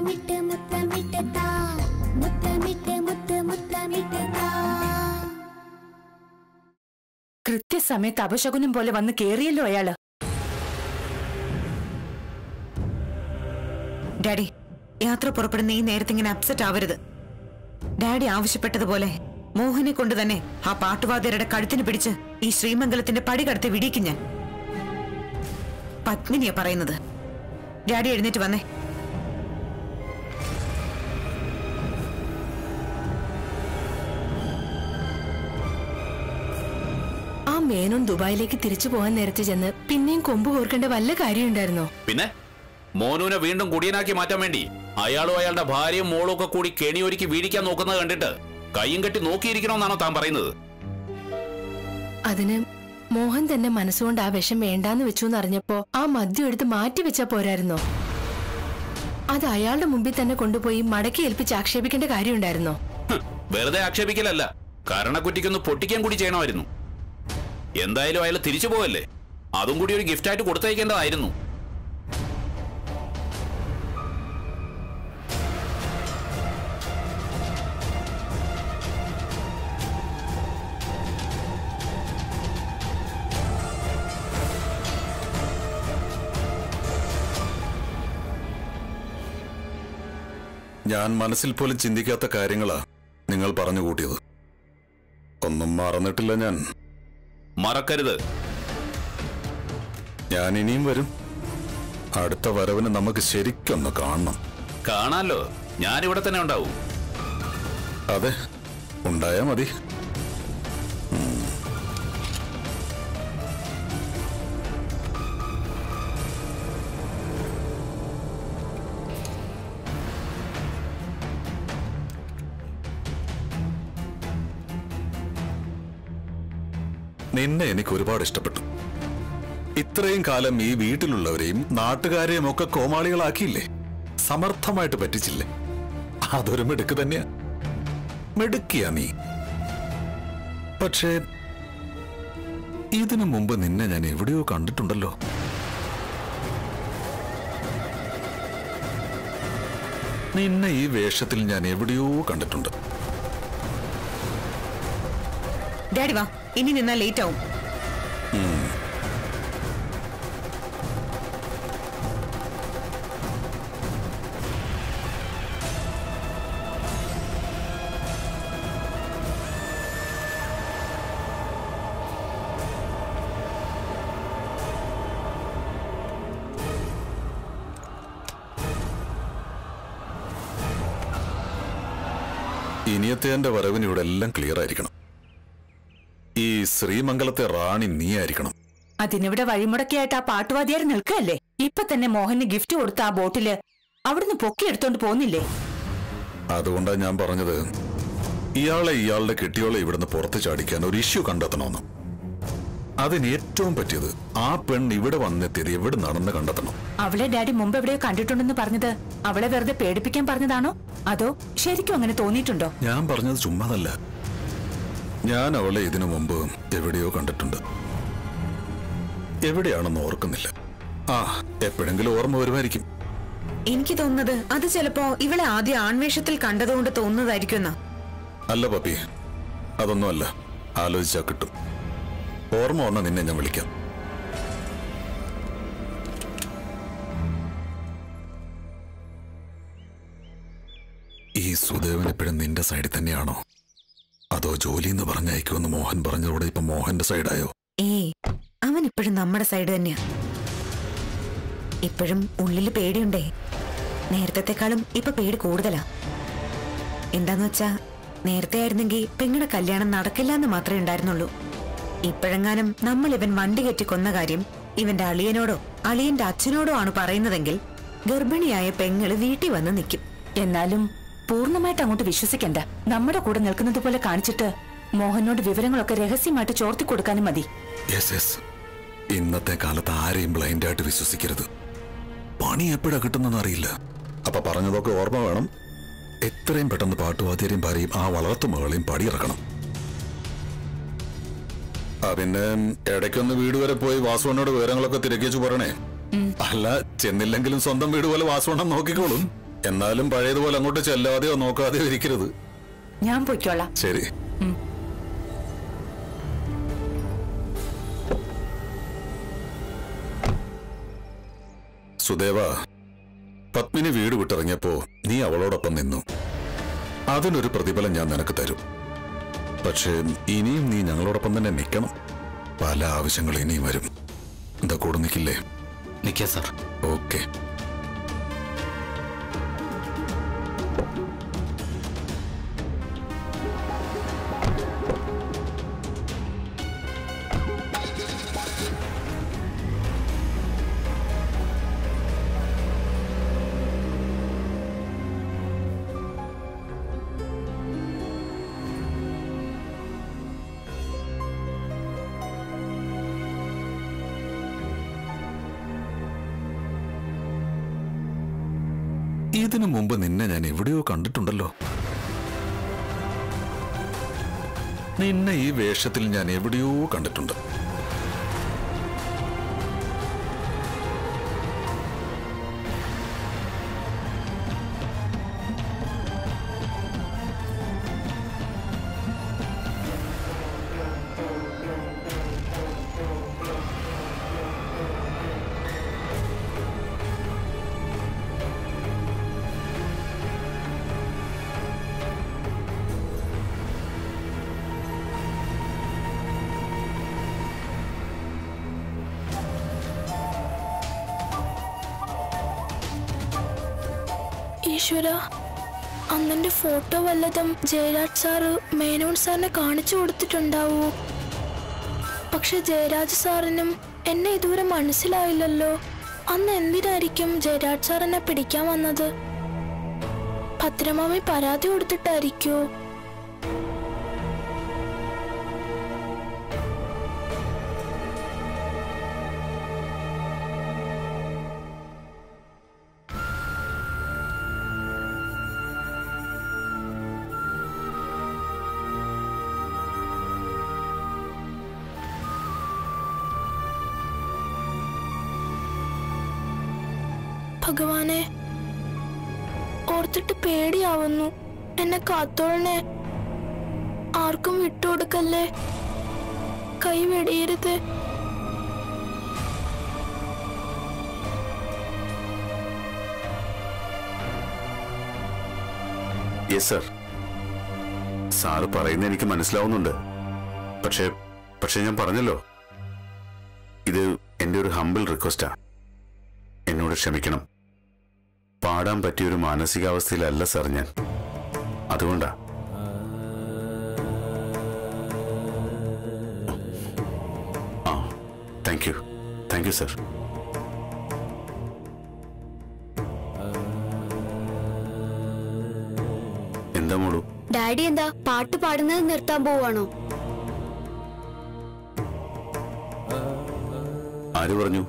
മുത്തമിട്ട് മുത്തമിട്ട് താ മുത്തമിട്ട് മുത്ത് മുത്തമിട്ട് താ കൃത്യസമയത്ത് അപശകുനം പോലെ വന്ന് കേറിയല്ലോ അയാള് ഡാഡി യാത്ര പുറപ്പെടുന്ന ഈ നേരത്തെ ഇങ്ങനെ അപ്സെറ്റ് ആവരുത് ഡാഡി ആവശ്യപ്പെട്ടതുപോലെ മോഹനെ കൊണ്ട് തന്നെ ആ പാട്ടുവാദ്യരുടെ കഴുത്തിന് പിടിച്ച് ഈ ശ്രീമംഗലത്തിന്റെ പടി കടത്തി വിടിയിക്കും ഞാൻ പത്മിനിയാ പറയുന്നത് ഡാഡി എഴുന്നേറ്റ് വന്നേ ആ മേനോൻ ദുബായിലേക്ക് തിരിച്ചു പോകാൻ നേരത്തെ ചെന്ന് പിന്നെയും കൊമ്പ് കോർക്കേണ്ട വല്ല കാര്യമുണ്ടായിരുന്നോ പിന്നെ മോനുവിനെ വീണ്ടും കുടിയനാക്കി മാറ്റാൻ വേണ്ടി അയാളും അയാളുടെ ഭാര്യയും മോളും ഒക്കെ കൂടി കെണിയൊരുക്കി വീടിക്കാൻ നോക്കുന്നത് കണ്ടിട്ട് കയ്യും കെട്ടി നോക്കിയിരിക്കണമെന്നാണോ താൻ പറയുന്നത് അതിന് മോഹൻ തന്നെ മനസ്സുകൊണ്ട് ആ വിഷം വേണ്ടാന്ന് വെച്ചു എന്നറിഞ്ഞപ്പോ ആ മദ്യം എടുത്ത് മാറ്റി വെച്ചാ പോരായിരുന്നോ അത് അയാളുടെ മുമ്പിൽ തന്നെ കൊണ്ടുപോയി മടക്കി ഏൽപ്പിച്ച് ആക്ഷേപിക്കേണ്ട കാര്യമുണ്ടായിരുന്നോ ഹ്, വെറുതെ ആക്ഷേപിക്കലല്ല കരണക്കുറ്റിക്കൊന്ന് പൊട്ടിക്കാൻ കൂടി ചെയ്യണമായിരുന്നു എന്തായാലും അയാൾ തിരിച്ചു പോകല്ലേ അതും കൂടി ഒരു ഗിഫ്റ്റായിട്ട് കൊടുത്തയക്കേണ്ടതായിരുന്നു ഞാൻ മനസ്സിൽ പോലും ചിന്തിക്കാത്ത കാര്യങ്ങളാ നിങ്ങൾ പറഞ്ഞു കൂട്ടിയത് ഒന്നും മറന്നിട്ടില്ല ഞാൻ മറക്കരുത് ഞാൻ ഇനിയും വരും അടുത്ത വരവിന് നമുക്ക് ശരിക്കൊന്ന് കാണണം കാണാലോ ഞാനിവിടെ തന്നെ ഉണ്ടാവും അതെ ഉണ്ടായാ മതി നിന്നെ എനിക്ക് ഒരുപാട് ഇഷ്ടപ്പെട്ടു ഇത്രയും കാലം ഈ വീട്ടിലുള്ളവരെയും നാട്ടുകാരെയും ഒക്കെ കോമാളികളാക്കിയില്ലേ സമർത്ഥമായിട്ട് പറ്റിച്ചില്ലേ അതൊരു മിടുക്ക് തന്നെയാ മിടുക്കിയാ നീ പക്ഷേ ഇതിനു മുമ്പ് നിന്നെ ഞാൻ എവിടെയോ കണ്ടിട്ടുണ്ടല്ലോ നിന്നെ ഈ വേഷത്തിൽ ഞാൻ എവിടെയോ കണ്ടിട്ടുണ്ട് ഡാഡി വാ ഇനി നിന്നാ ലേറ്റ് ആവും ഇനിയത്തെ എന്റെ വരവിന് ഇവിടെ എല്ലാം ക്ലിയർ ആയിരിക്കണം ഈ ശ്രീമംഗലത്തെ റാണി നീ ആയിരിക്കണം അതിനിവിടെ വഴിമുടക്കിയായിട്ട് ആ പാട്ടുവാദിയാർ നിൽക്കല്ലേ ഇപ്പൊ തന്നെ മോഹന് ഗിഫ്റ്റ് കൊടുത്ത ആ ബോട്ടില് അവിടുന്ന് പൊക്കിയെടുത്തോണ്ട് പോന്നില്ലേ അതുകൊണ്ടാ ഞാൻ പറഞ്ഞത് ഇയാളെ ഇയാളുടെ കെട്ടിയോളെ ഇവിടുന്ന് പുറത്ത് ചാടിക്കാൻ ഒരു ഇഷ്യൂ കണ്ടെത്തണമെന്ന് അതിന് ഏറ്റവും പറ്റിയത് ആ പെണ്ണ് ഇവിടെ വന്നെത്തിയത് എവിടെ നടന്ന് കണ്ടെത്തണം അവളെ ഡാഡി മുമ്പ് എവിടെയോ കണ്ടിട്ടുണ്ടെന്ന് പറഞ്ഞത് അവളെ വെറുതെ പേടിപ്പിക്കാൻ പറഞ്ഞതാണോ അതോ ശരിക്കും അങ്ങനെ തോന്നിയിട്ടുണ്ടോ ഞാൻ പറഞ്ഞത് ചുമ്മാതല്ല ഞാൻ അവളെ ഇതിനു മുമ്പ് എവിടെയോ കണ്ടിട്ടുണ്ട് എവിടെയാണെന്ന് ഓർക്കുന്നില്ല ആ എപ്പോഴെങ്കിലും ഓർമ്മ വരുമായിരിക്കും എനിക്ക് തോന്നുന്നത് അത് ചിലപ്പോ ഇവളെ ആദ്യം ആൺവേഷത്തിൽ കണ്ടതുകൊണ്ട് തോന്നുന്നതായിരിക്കും എന്നാ അല്ല പപ്പി അതൊന്നുമല്ല ആലോചിച്ചാ കിട്ടും ഓർമ്മ വന്ന നിന്നെ ഞാൻ വിളിക്കാം ഈ സുദേവൻ എപ്പോഴും നിന്റെ സൈഡിൽ തന്നെയാണോ അതോ ജോലി എന്ന് പറഞ്ഞയക്കുമെന്ന് മോഹൻ പറഞ്ഞതോടെ ഇപ്പൊ മോഹന്റെ സൈഡായോ ഏയ് അവൻ ഇപ്പോഴും നമ്മുടെ സൈഡ് തന്നെയാ ഇപ്പോഴും ഉള്ളില് പേടിയുണ്ടേ നേരത്തെക്കാളും ഇപ്പൊ പേടി കൂടുതലാ എന്താന്ന് വെച്ചാ നേരത്തെ ആയിരുന്നെങ്കിൽ പെങ്ങളുടെ കല്യാണം നടക്കില്ല എന്ന് മാത്രമേ ഉണ്ടായിരുന്നുള്ളൂ ഇപ്പോഴെങ്ങാനും നമ്മൾ ഇവൻ വണ്ടി കെറ്റി കൊന്ന കാര്യം ഇവന്റെ അളിയനോടോ അളിയന്റെ അച്ഛനോടോ ആണ് പറയുന്നതെങ്കിൽ ഗർഭിണിയായ പെങ്ങള് വീട്ടിൽ വന്ന് നിൽക്കും എന്നാലും പൂർണ്ണമായിട്ട് അങ്ങോട്ട് വിശ്വസിക്കണ്ട നമ്മുടെ കൂടെ നിൽക്കുന്നത് പോലെ കാണിച്ചിട്ട് മോഹനോട് വിവരങ്ങളൊക്കെ രഹസ്യമായിട്ട് ചോർത്തി കൊടുക്കാനും മതി യെസ് യെസ് ഇന്നത്തെ കാലത്ത് ആരെയും ബ്ലൈൻഡായിട്ട് വിശ്വസിക്കരുത് പണി എപ്പോഴാ കിട്ടുന്നെന്ന് അറിയില്ല അപ്പൊ പറഞ്ഞതൊക്കെ ഓർമ്മ വേണം എത്രയും പെട്ടെന്ന് പാട്ടുവാദ്യരെയും ഭാര്യയും ആ വളർത്തു മകളെയും പടിയിറക്കണം ആ പിന്നെ ഇടയ്ക്കൊന്ന് വീട് വരെ പോയി വാസുവണ്ണോട് വിവരങ്ങളൊക്കെ തിരക്കിച്ചു പറയണേ അല്ല ചെന്നില്ലെങ്കിലും സ്വന്തം വീട് പോലെ വാസുവണ്ണം നോക്കിക്കോളും എന്നാലും പഴയതുപോലെ അങ്ങോട്ട് ചെല്ലാതെയോ നോക്കാതെയോ ഇരിക്കരുത് ഞാൻ പൊയ്ക്കോളാം ശരി സുദേവ പത്മിനി വീട് വിട്ടിറങ്ങിയപ്പോ നീ അവളോടൊപ്പം നിന്നു അതിനൊരു പ്രതിഫലം ഞാൻ നിനക്ക് തരും പക്ഷേ ഇനിയും നീ ഞങ്ങളോടൊപ്പം തന്നെ നിൽക്കണം പല ആവശ്യങ്ങൾ ഇനിയും വരും എന്താ കൂടെ നിൽക്കില്ലേ നിൽക്കാം സാർ ഓക്കെ ഇതിനു മുമ്പ് നിന്നെ ഞാൻ എവിടെയോ കണ്ടിട്ടുണ്ടല്ലോ നിന്നെ ഈ വേഷത്തിൽ ഞാൻ എവിടെയോ കണ്ടിട്ടുണ്ട് ഈശ്വര അന്നെന്റെ ഫോട്ടോ വല്ലതും ജയരാജ് സാറ് മേനോൻ സാറിനെ കാണിച്ചു കൊടുത്തിട്ടുണ്ടാവോ പക്ഷെ ജയരാജ് സാറിനും എന്നെ ഇതുവരെ മനസ്സിലായില്ലല്ലോ അന്ന് എന്തിനായിരിക്കും ജയരാജ് സാർ എന്നെ പിടിക്കാൻ വന്നത് ഭദ്രമാമി പരാതി കൊടുത്തിട്ടായിരിക്കോ ഭഗവാനെ ഓർത്തിട്ട് പേടിയാവുന്നു എന്നെ കാത്തോളണേ ആർക്കും വിട്ടുകൊടുക്കല്ലേ കൈ വെടിയരുത് യെസ് സർ സാറ് പറയുന്നത് എനിക്ക് മനസ്സിലാവുന്നുണ്ട് പക്ഷേ പക്ഷെ ഞാൻ പറഞ്ഞല്ലോ ഇത് എൻ്റെ ഒരു ഹമ്പിൾ റിക്വസ്റ്റാ എന്നോട് ക്ഷമിക്കണം പാടാൻ പറ്റിയൊരു മാനസികാവസ്ഥയിലല്ല സാർ ഞാൻ അതുകൊണ്ടാ ആ thank you thank you sir എന്താ മോളൂ ഡാഡി എന്താ പാട്ട് പാടുന്നത് നിർത്താൻ പോവാണോ ആര് പറഞ്ഞു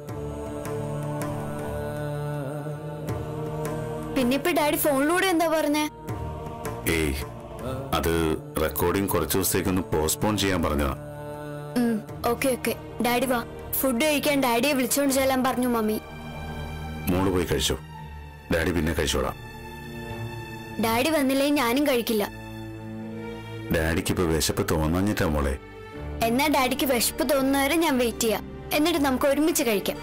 പിന്നെ ഇപ്പൊ ഡാഡി ഫോണിലൂടെ എന്താ പറഞ്ഞേ ഏയ് അത് റെക്കോർഡിംഗ് കുറച്ച് ദിവസത്തേക്കൊന്ന് പോസ്റ്റ്പോൺ ചെയ്യാൻ പറഞ്ഞതാ ഓക്കെ ഓക്കെ ഡാഡി വാ ഫുഡ് കഴിക്കാൻ ഡാഡിയെ വിളിച്ചോണ്ട് ചെല്ലാൻ പറഞ്ഞു മമ്മി മോള് പോയി കഴിച്ചോ ഡാഡി പിന്നെ കഴിച്ചോളാം ഡാഡി വന്നില്ലെങ്കിൽ ഞാനും കഴിക്കില്ല ഡാഡിക്ക് ഇപ്പൊ വിശപ്പ് തോന്നാഞ്ഞിട്ടാ മോളെ എന്നാ ഡാഡിക്ക് വിശപ്പ് തോന്നുന്നവരെ ഞാൻ വെയിറ്റ് ചെയ്യാം എന്നിട്ട് നമുക്ക് ഒരുമിച്ച് കഴിക്കാം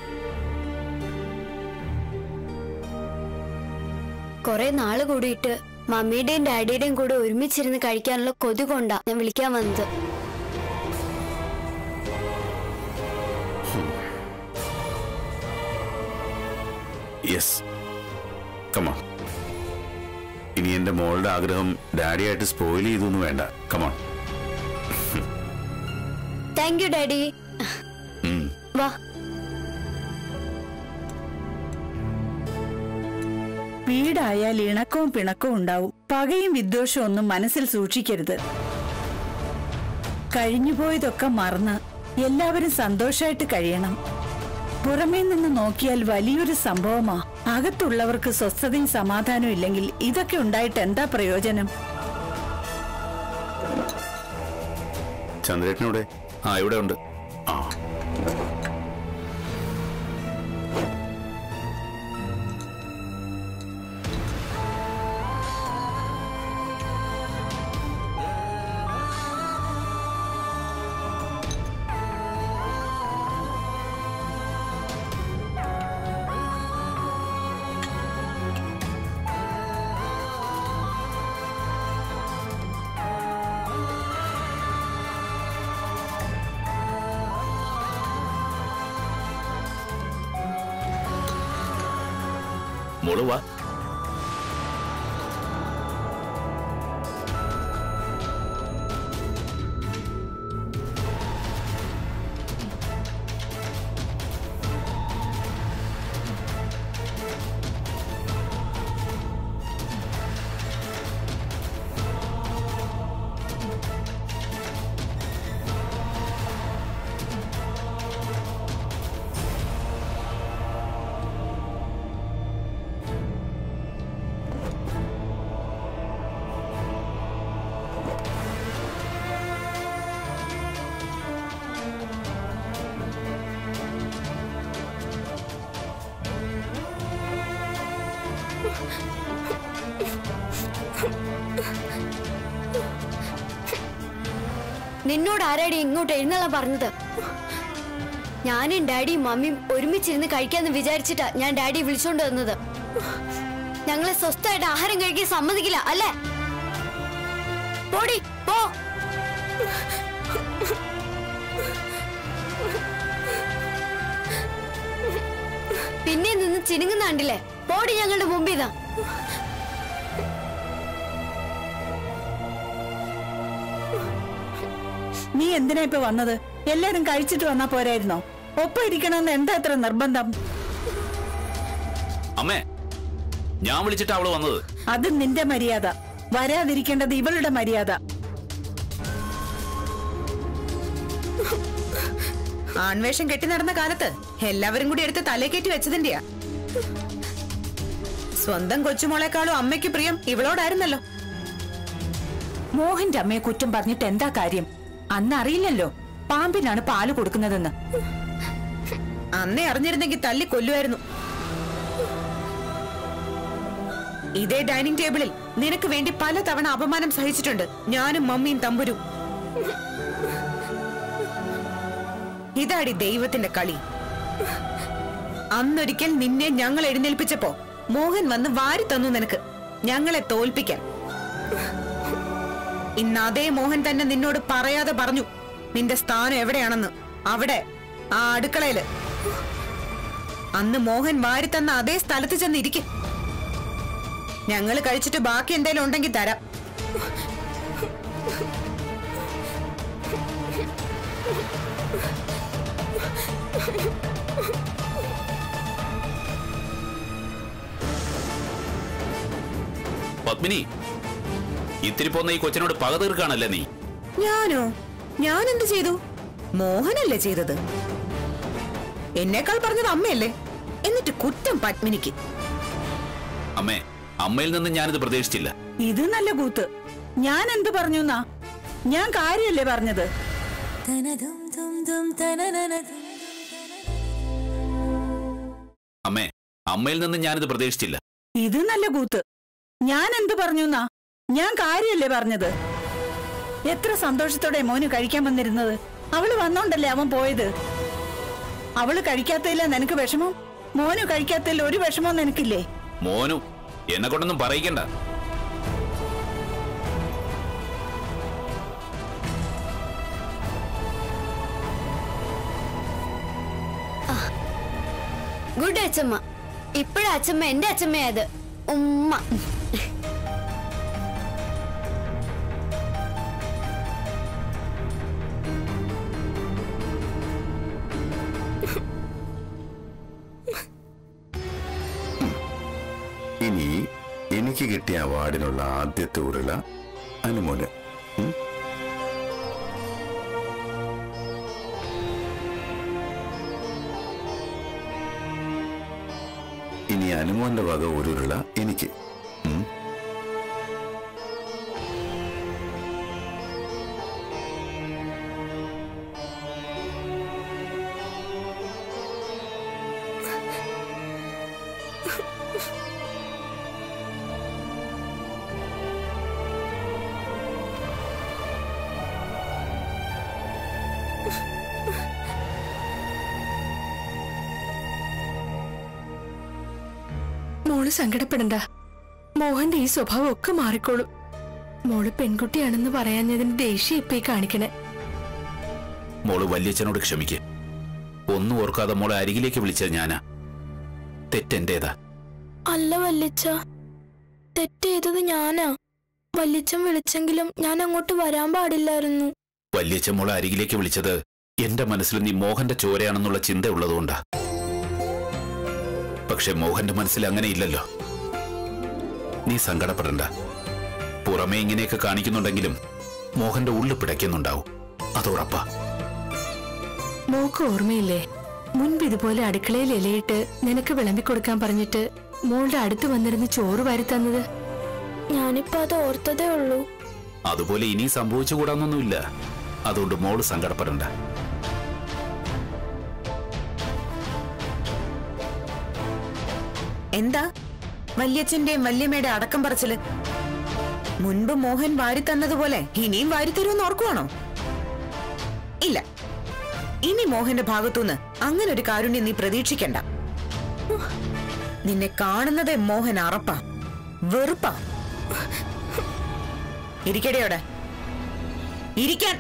കുറെ നാള് കൂടിയിട്ട് മമ്മിയുടെയും ഡാഡിയുടെയും കൂടെ ഒരുമിച്ചിരുന്ന് കഴിക്കാനുള്ള കൊതി കൊണ്ടാ ഞാൻ വിളിക്കാൻ വന്നത് യെസ് കമാ ഇനി എന്റെ മോളുടെ ആഗ്രഹം ഡാഡിയായിട്ട് സ്പോയിൽ ചെയ്തൊന്നും വേണ്ട കമാ താങ്ക് യു ഡാഡി വാ വീടായാൽ ഇണക്കവും പിണക്കവും ഉണ്ടാവും പകയും വിദ്വേഷവും ഒന്നും മനസ്സിൽ സൂക്ഷിക്കരുത് കഴിഞ്ഞുപോയതൊക്കെ മറന്ന് എല്ലാവരും സന്തോഷമായിട്ട് കഴിയണം പുറമേ നിന്ന് നോക്കിയാൽ വലിയൊരു സംഭവമാ അകത്തുള്ളവർക്ക് സ്വസ്ഥതയും സമാധാനവും ഇല്ലെങ്കിൽ ഇതൊക്കെ ഉണ്ടായിട്ട് എന്താ പ്രയോജനം ചന്ദ്രേട്ടനോടെ ആ ഇവിടെ ഉണ്ട് ആ മോള് വാ നിന്നോട് ആരാടി ഇങ്ങോട്ട് എഴുന്നള്ളാൻ പറഞ്ഞത് ഞാനും ഡാഡിയും മമ്മിയും ഒരുമിച്ചിരുന്ന് കഴിക്കാന്ന് വിചാരിച്ചിട്ടാ ഞാൻ ഡാഡി വിളിച്ചോണ്ട് വന്നത് ഞങ്ങളെ സ്വസ്ഥമായിട്ട് ആഹാരം കഴിക്കാൻ സമ്മതിക്കില്ല അല്ലേ പോടി പോ പിന്നെ നിന്ന് ചിനുങ്ങുന്ന കണ്ടില്ലേ പോടി ഞങ്ങളുടെ മുമ്പിൽ ഇതാ നീ എന്തിനാ ഇപ്പൊ വന്നത് എല്ലാരും കഴിച്ചിട്ട് വന്നാ പോരായിരുന്നോ ഒപ്പം ഇരിക്കണമെന്ന് എന്താ അത്ര നിർബന്ധം അമ്മേ ഞാൻ വിളിച്ചിട്ടാ അവള് വന്നത് അത് നിന്റെ മര്യാദ വരാതിരിക്കേണ്ടത് ഇവളുടെ മര്യാദ ആൺവേഷം കെട്ടി നടന്ന കാലത്ത് എല്ലാവരും കൂടി എടുത്ത് തലേക്കേറ്റി വെച്ചതിന്റെയാ സ്വന്തം കൊച്ചുമോളെക്കാളും അമ്മയ്ക്ക് പ്രിയം ഇവളോടായിരുന്നല്ലോ മോഹന്റെ അമ്മയെ കുറ്റം പറഞ്ഞിട്ട് എന്താ കാര്യം അന്ന് അറിയില്ലല്ലോ പാമ്പിനാണ് പാല് കൊടുക്കുന്നതെന്ന് അന്നേ അറിഞ്ഞിരുന്നെങ്കിൽ തല്ലി കൊല്ലുമായിരുന്നു ഇതേ ഡൈനിങ് ടേബിളിൽ നിനക്ക് വേണ്ടി പല തവണ അപമാനം സഹിച്ചിട്ടുണ്ട് ഞാനും മമ്മിയും തമ്പുരും ഇതാടി ദൈവത്തിന്റെ കളി അന്നൊരിക്കൽ നിന്നെ ഞങ്ങൾ എഴുന്നേൽപ്പിച്ചപ്പോ മോഹൻ വന്ന് വാരി തന്നു നിനക്ക് ഞങ്ങളെ തോൽപ്പിക്കാൻ ഇന്ന് അതേ മോഹൻ തന്നെ നിന്നോട് പറയാതെ പറഞ്ഞു നിന്റെ സ്ഥാനം എവിടെയാണെന്ന് അവിടെ ആ അടുക്കളയില് അന്ന് മോഹൻ വാരി തന്ന അതേ സ്ഥലത്ത് ചെന്ന് ഇരിക്കും ഞങ്ങൾ കഴിച്ചിട്ട് ബാക്കി എന്തേലും ഉണ്ടെങ്കിൽ തരാം പത്മിനി ഇത്തിരി പോന്ന ഈ കൊച്ചിനോട് പക തീർക്കാണല്ലേ നീ ഞാനോ ഞാൻ എന്ത് ചെയ്തു മോഹനല്ലേ ചെയ്തത് എന്നേക്കാൾ പറഞ്ഞത് അമ്മയല്ലേ എന്നിട്ട് കുറ്റം പത്മിനിക്ക് അമ്മേ അമ്മയിൽ നിന്ന് ഞാനിത് പ്രതീക്ഷിച്ചില്ല ഇത് നല്ല കൂത്ത് ഞാൻ എന്ത് പറഞ്ഞു എന്നാ ഞാൻ കാര്യല്ലേ പറഞ്ഞത് അമ്മേ അമ്മയിൽ നിന്ന് ഞാനിത് പ്രതീക്ഷിച്ചില്ല ഇത് നല്ല കൂത്ത് ഞാൻ എന്ത് പറഞ്ഞു എന്നാ ഞാൻ കാര്യല്ലേ പറഞ്ഞത് എത്ര സന്തോഷത്തോടെ മോന് കഴിക്കാൻ വന്നിരുന്നത് അവള് വന്നോണ്ടല്ലേ അവൻ പോയത് അവള് കഴിക്കാത്തതില്ല നിനക്ക് വിഷമം മോന് കഴിക്കാത്തതിൽ ഒരു വിഷമവും നിനക്കില്ലേ മോനു എന്നെ കൊണ്ടൊന്നും പറയിക്കണ്ട ഗുഡ് അച്ഛമ്മ ഇപ്പഴാ അച്ഛമ്മ എന്റെ അച്ഛമ്മയായത് ഉമ്മ ഇനി എനിക്ക് കിട്ടിയ അവാർഡിനുള്ള ആദ്യത്തെ ഉരുള അനുമോന് ഉം? ഇനി അനുമോന്റെ വക ഒരു ഉരുള എനിക്ക് ഉം? മോള് സങ്കടപ്പെടണ്ട മോഹന്റെ ഈ സ്വഭാവം ഒക്കെ മാറിക്കോളും മോള് പെൺകുട്ടിയാണെന്ന് പറയാഞ്ഞതിന് ദേഷ്യം ഇപ്പൊ ഈ കാണിക്കണേ മോള് വല്യച്ഛനോട് ക്ഷമിക്ക് ഒന്നും ഓർക്കാതെ മോളെ അരികിലേക്ക് വിളിച്ചത് ഞാനാ തെറ്റെന്റേതാ അല്ല വല്യച്ച തെറ്റ് ചെയ്തത് ഞാനാ വല്യച്ചൻ വിളിച്ചെങ്കിലും ഞാൻ അങ്ങോട്ട് വരാൻ പാടില്ലായിരുന്നു വല്യച്ചമ്മോളെ അരികിലേക്ക് വിളിച്ചത് എന്റെ മനസ്സിൽ നീ മോഹന്റെ ചോരയാണെന്നുള്ള ചിന്ത ഉള്ളതുകൊണ്ടാ പക്ഷെ മോഹന്റെ മനസ്സിൽ അങ്ങനെ ഇല്ലല്ലോ നീ സങ്കടപ്പെടണ്ട പുറമേ ഇങ്ങനെയൊക്കെ കാണിക്കുന്നുണ്ടെങ്കിലും മോഹന്റെ ഉള്ളു പിടയ്ക്കുന്നുണ്ടാവും അതോടൊപ്പാ മോക്ക് ഓർമ്മയില്ലേ മുൻപ് ഇതുപോലെ അടുക്കളയിൽ ഇലയിട്ട് നിനക്ക് വിളമ്പിക്കൊടുക്കാൻ പറഞ്ഞിട്ട് മോളുടെ അടുത്ത് വന്നിരുന്ന് ചോറ് വാരി തന്നത് ഞാനിപ്പോ അത് ഓർത്തതേ ഉള്ളൂ അതുപോലെ ഇനി സംഭവിച്ചുകൂടാന്നൊന്നുമില്ല അതുകൊണ്ട് മോള് സങ്കടപ്പെടണ്ട എന്താ വല്യച്ഛന്റെയും വല്യമ്മയുടെ അടക്കം പറച്ചില് മുൻപ് മോഹൻ വാരി തന്നതുപോലെ ഇനിയും വാരിത്തരുമെന്ന് ഓർക്കുവാണോ ഇല്ല ഇനി മോഹന്റെ ഭാഗത്തുനിന്ന് അങ്ങനെ ഒരു കാരുണ്യം നീ പ്രതീക്ഷിക്കണ്ട നിന്നെ കാണുന്നതേ മോഹൻ അറപ്പാ വെറുപ്പാ ഇരിക്കടെയോടെ ഇരിക്കാൻ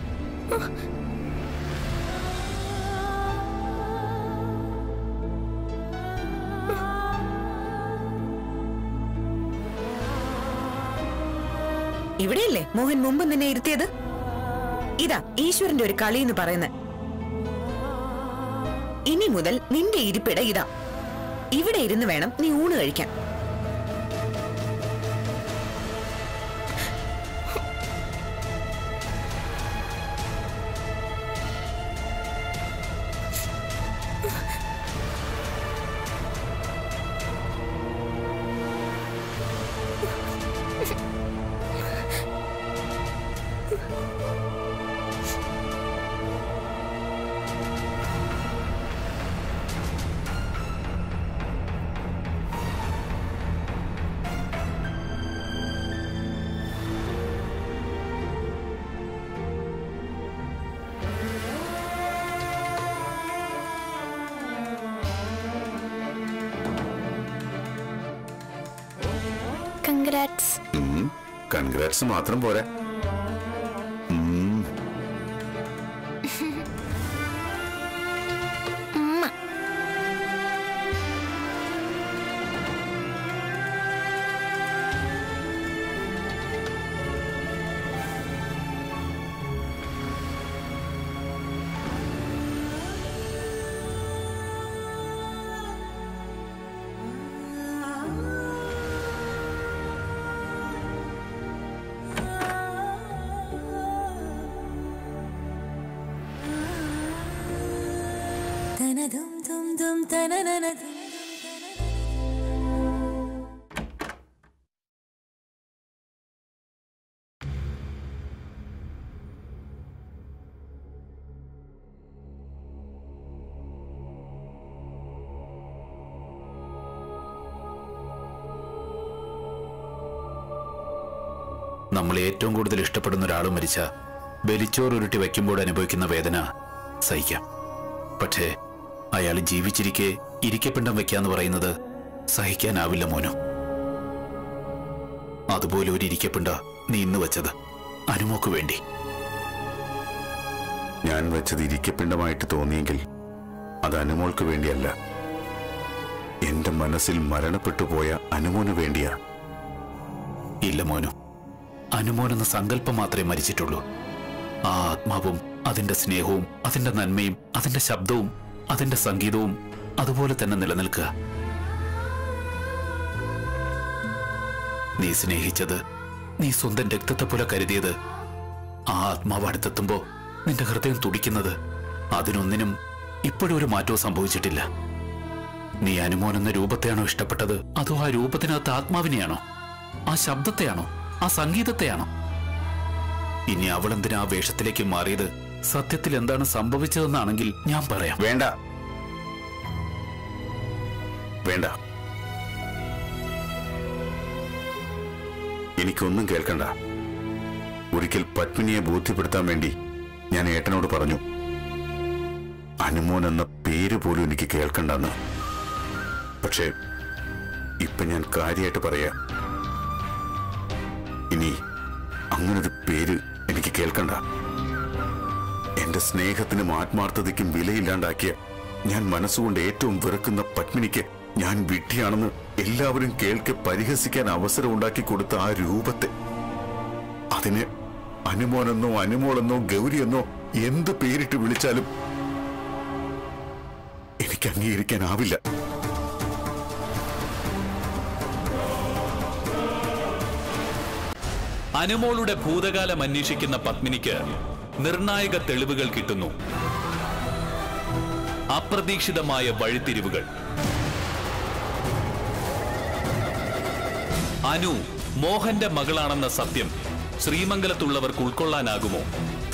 ഇവിടെയല്ലേ മോഹൻ മുമ്പ് നിന്നെ ഇരുത്തിയത് ഇതാ ഈശ്വരന്റെ ഒരു കളി എന്ന് പറയുന്നത് ഇനി മുതൽ നിന്റെ ഇരിപ്പിട ഇതാ ഇവിടെ ഇരുന്ന് വേണം നീ ഊണ് കഴിക്കാൻ കൺഗ്രാറ്റ്സ് കൺഗ്രാറ്റ്സ് മാത്രം പോരാ ഉം. നമ്മൾ ഏറ്റവും കൂടുതൽ ഇഷ്ടപ്പെടുന്ന ഒരാൾ മരിച്ച ബലിച്ചോർ ഉരുട്ടി വയ്ക്കുമ്പോൾ അനുഭവിക്കുന്ന വേദന സഹിക്കാം പക്ഷേ അയാൾ ജീവിച്ചിരിക്കെ ഇരിക്കപ്പിണ്ടം വെക്കാന്ന് പറയുന്നത് സഹിക്കാനാവില്ല മോനു അതുപോലെ ഒരു ഇരിക്കപ്പിണ്ട നീ ഇന്ന് വെച്ചത് അനുമോക്ക് വേണ്ടി ഞാൻ വെച്ചത് ഇരിക്കപ്പിണ്ടമായിട്ട് തോന്നിയെങ്കിൽ അത് അനുമോൾക്ക് വേണ്ടിയല്ല എന്റെ മനസ്സിൽ മരണപ്പെട്ടു പോയ അനുമോന് വേണ്ടിയാ ഇല്ല മോനു അനുമോനെന്ന സങ്കല്പം മാത്രമേ മരിച്ചിട്ടുള്ളൂ ആ ആത്മാവും അതിന്റെ സ്നേഹവും അതിന്റെ നന്മയും അതിന്റെ ശബ്ദവും അതിന്റെ സംഗീതവും അതുപോലെ തന്നെ നിലനിൽക്കുക നീ സ്നേഹിച്ചത് നീ സ്വന്തം രക്തത്തെ പോലെ കരുതിയത് ആ ആത്മാവ് അടുത്തെത്തുമ്പോ നിന്റെ ഹൃദയം തുടിക്കുന്നത് അതിനൊന്നിനും ഇപ്പോഴും ഒരു മാറ്റവും സംഭവിച്ചിട്ടില്ല നീ അനുമോൻ എന്ന രൂപത്തെയാണോ ഇഷ്ടപ്പെട്ടത് അതോ ആ രൂപത്തിനകത്ത് ആത്മാവിനെയാണോ ആ ശബ്ദത്തെയാണോ ആ സംഗീതത്തെയാണോ ഇനി അവൾ എന്തിനാ ആ വേഷത്തിലേക്ക് മാറിയത് സത്യത്തിൽ എന്താണ് സംഭവിച്ചതെന്നാണെങ്കിൽ ഞാൻ പറയാം വേണ്ട വേണ്ട എനിക്കൊന്നും കേൾക്കണ്ട ഒരിക്കൽ പത്മിനിയെ ബോധ്യപ്പെടുത്താൻ വേണ്ടി ഞാൻ ഏട്ടനോട് പറഞ്ഞു അനുമോൻ എന്ന പേര് പോലും എനിക്ക് കേൾക്കണ്ടെന്ന് പക്ഷേ ഇപ്പൊ ഞാൻ കാര്യമായിട്ട് പറയാ ഇനി അങ്ങനൊരു പേര് എനിക്ക് കേൾക്കണ്ട എന്റെ സ്നേഹത്തിനും ആത്മാർത്ഥതയ്ക്കും വിലയില്ലാണ്ടാക്കിയ ഞാൻ മനസ്സുകൊണ്ട് ഏറ്റവും വെറുക്കുന്ന പത്മിനിക്ക് ഞാൻ വിഡ്ഢിയാണെന്ന് എല്ലാവരും കേൾക്കെ പരിഹസിക്കാൻ അവസരം ഉണ്ടാക്കി കൊടുത്ത ആ രൂപത്തെ അതിന് അനുമോനെന്നോ അനുമോളെന്നോ ഗൗരിയെന്നോ എന്ത് പേരിട്ട് വിളിച്ചാലും എനിക്ക് അംഗീകരിക്കാനാവില്ല അനുമോളുടെ ഭൂതകാലം അന്വേഷിക്കുന്ന പത്മിനിക്ക് നിർണായക തെളിവുകൾ കിട്ടുന്നു അപ്രതീക്ഷിതമായ വഴിത്തിരിവുകൾ അനു മോഹന്റെ മകളാണെന്ന സത്യം ശ്രീമംഗലത്തുള്ളവർക്ക് ഉൾക്കൊള്ളാനാകുമോ